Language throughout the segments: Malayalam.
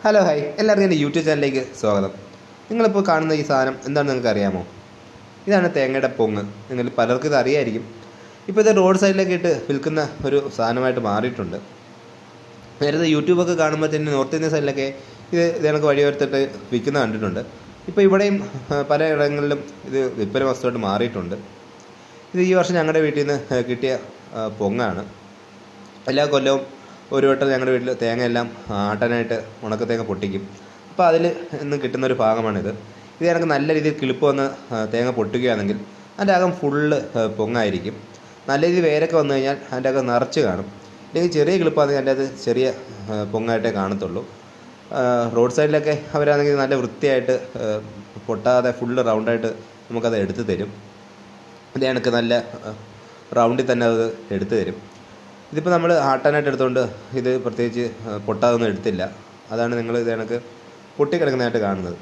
ഹലോ ഹായ് എല്ലാവർക്കും എൻ്റെ യൂട്യൂബ് ചാനലിലേക്ക് സ്വാഗതം നിങ്ങളിപ്പോൾ കാണുന്ന ഈ സാധനം എന്താണെന്ന് നിങ്ങൾക്ക് അറിയാമോ ഇതാണ് തേങ്ങയുടെ പൊങ്ങ് നിങ്ങൾ പലർക്കും ഇത് അറിയായിരിക്കും ഇപ്പോൾ ഇത് റോഡ് സൈഡിലൊക്കെ ഇട്ട് വിൽക്കുന്ന ഒരു സാധനമായിട്ട് മാറിയിട്ടുണ്ട് നേരത്തെ യൂട്യൂബൊക്കെ കാണുമ്പോൾ തന്നെ നോർത്ത് ഇന്ത്യൻ സൈഡിലൊക്കെ ഇത് ഇതേക്ക് വഴിയോരത്തിട്ട് വിൽക്കുന്ന കണ്ടിട്ടുണ്ട് ഇപ്പോൾ ഇവിടെയും ആ, പല ഇടങ്ങളിലും ഇത് വിൽപ്പന വസ്തുവായിട്ട് മാറിയിട്ടുണ്ട് ഇത് ഈ വർഷം ഞങ്ങളുടെ വീട്ടിൽ നിന്ന് കിട്ടിയ ആ, പൊങ്ങാണ് എല്ലാ കൊല്ലവും ഒരു വട്ടം ഞങ്ങളുടെ വീട്ടിൽ തേങ്ങയെല്ലാം ആട്ടാനായിട്ട് ഉണക്ക തേങ്ങ പൊട്ടിക്കും അപ്പോൾ അതിൽ നിന്ന് കിട്ടുന്ന ഒരു ഭാഗമാണിത് ഇത് എനിക്ക് നല്ല രീതിയിൽ കിളിപ്പ് വന്ന് ആ, തേങ്ങ പൊട്ടുകയാണെങ്കിൽ അതിൻ്റെ അകം ഫുള്ള് ആ, പൊങ്ങായിരിക്കും നല്ല രീതിയിൽ വേരൊക്കെ വന്നു കഴിഞ്ഞാൽ അതിൻ്റെ അകം നിറച്ച് കാണും ഇല്ലെങ്കിൽ ചെറിയ കിളിപ്പാണെങ്കിൽ അതിൻ്റെ അത് ചെറിയ ആ, പൊങ്ങായിട്ടേ കാണത്തുള്ളൂ ആ, റോഡ് സൈഡിലൊക്കെ അവരാണെങ്കിൽ നല്ല വൃത്തിയായിട്ട് ആ, പൊട്ടാതെ ഫുള്ള് റൗണ്ടായിട്ട് നമുക്കത് എടുത്തു തരും ഇത് കണക്ക് നല്ല ആ, റൗണ്ടിൽ തന്നെ അത് എടുത്തു തരും ഇതിപ്പോൾ നമ്മൾ ആട്ടാനായിട്ട് എടുത്തുകൊണ്ട് ഇത് പ്രത്യേകിച്ച് ആ, പൊട്ടാതൊന്നും എടുത്തില്ല അതാണ് നിങ്ങൾ ഇത് കണക്ക് പൊട്ടിക്കിടക്കുന്നതായിട്ട് കാണുന്നത്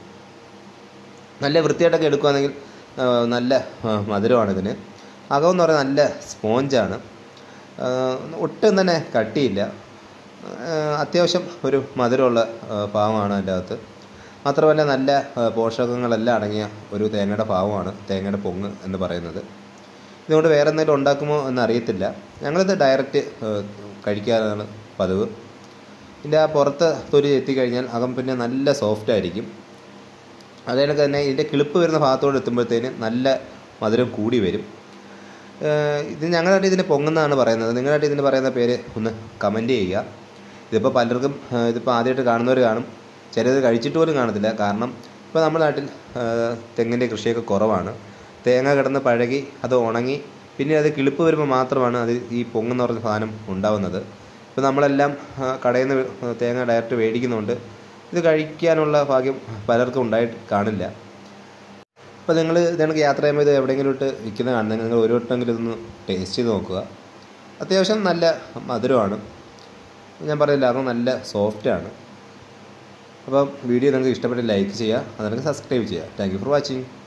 നല്ല വൃത്തിയായിട്ടൊക്കെ എടുക്കുകയാണെങ്കിൽ ആ, നല്ല ആ, മധുരമാണ് ഇതിന് അകമെന്ന് പറഞ്ഞാൽ നല്ല സ്പോഞ്ചാണ് ആ, ഒട്ടും തന്നെ കട്ടിയില്ല ആ, അത്യാവശ്യം ഒരു മധുരമുള്ള ആ, ഭാഗമാണ് അതിൻ്റെ അകത്ത് മാത്രമല്ല നല്ല ആ, പോഷകങ്ങളെല്ലാം അടങ്ങിയ ഒരു തേങ്ങയുടെ ഭാഗമാണ് തേങ്ങയുടെ പൊങ്ങ് എന്ന് പറയുന്നത് ഇതുകൊണ്ട് വേറെ എന്തെങ്കിലും ഉണ്ടാക്കുമോ എന്ന് അറിയത്തില്ല ഞങ്ങളിത് ഡയറക്റ്റ് ഏഹ്, കഴിക്കാറാണ് പതിവ് ഇതിൻ്റെ ആ പുറത്ത് തൊലി എത്തിക്കഴിഞ്ഞാൽ അകം പിന്നെ നല്ല സോഫ്റ്റ് ആയിരിക്കും അതേ കണക്ക് തന്നെ ഇതിൻ്റെ കിളിപ്പ് വരുന്ന ഭാഗത്തോട് എത്തുമ്പോഴത്തേന് നല്ല മധുരം കൂടി വരും ഏഹ്, ഇത് ഞങ്ങളുടെ ഇതിന് പൊങ്ങുന്നതാണ് പറയുന്നത് നിങ്ങളുടെ ഇതിന് പറയുന്ന പേര് ഒന്ന് കമൻറ്റ് ചെയ്യുക ഇതിപ്പോൾ പലർക്കും ഏഹ്, ഇതിപ്പോൾ ആദ്യമായിട്ട് കാണുന്നവർ കാണും ചിലത് കഴിച്ചിട്ട് പോലും കാണത്തില്ല കാരണം ഇപ്പോൾ നമ്മുടെ നാട്ടിൽ ഏഹ്, തെങ്ങിൻ്റെ കൃഷിയൊക്കെ കുറവാണ് തേങ്ങ കിടന്ന് പഴകി അത് ഉണങ്ങി പിന്നെ അത് കിളിപ്പ് വരുമ്പോൾ മാത്രമാണ് അത് ഈ പൊങ്ങെന്ന് പറഞ്ഞ സാധനം ഉണ്ടാവുന്നത് ഇപ്പോൾ നമ്മളെല്ലാം ആ, കടയിൽ നിന്ന് തേങ്ങ ഡയറക്റ്റ് മേടിക്കുന്നുണ്ട് ഇത് കഴിക്കാനുള്ള ഭാഗ്യം പലർക്കും ഉണ്ടായിട്ട് കാണില്ല അപ്പോൾ നിങ്ങൾ ഇതേക്ക് യാത്ര ചെയ്യുമ്പോൾ ഇത് എവിടെയെങ്കിലും ഇട്ട് വിൽക്കുന്ന കാണുന്നെങ്കിൽ നിങ്ങൾ ഒരു വട്ടമെങ്കിലും ഇതൊന്ന് ടേസ്റ്റ് ചെയ്ത് നോക്കുക അത്യാവശ്യം നല്ല മധുരമാണ് ഞാൻ പറഞ്ഞില്ല അത് നല്ല സോഫ്റ്റാണ് അപ്പം വീഡിയോ നിങ്ങൾക്ക് ഇഷ്ടപ്പെട്ട് ലൈക്ക് ചെയ്യുക അതിനൊക്കെ സബ്സ്ക്രൈബ് ചെയ്യുക താങ്ക് യു ഫോർ വാച്ചിങ്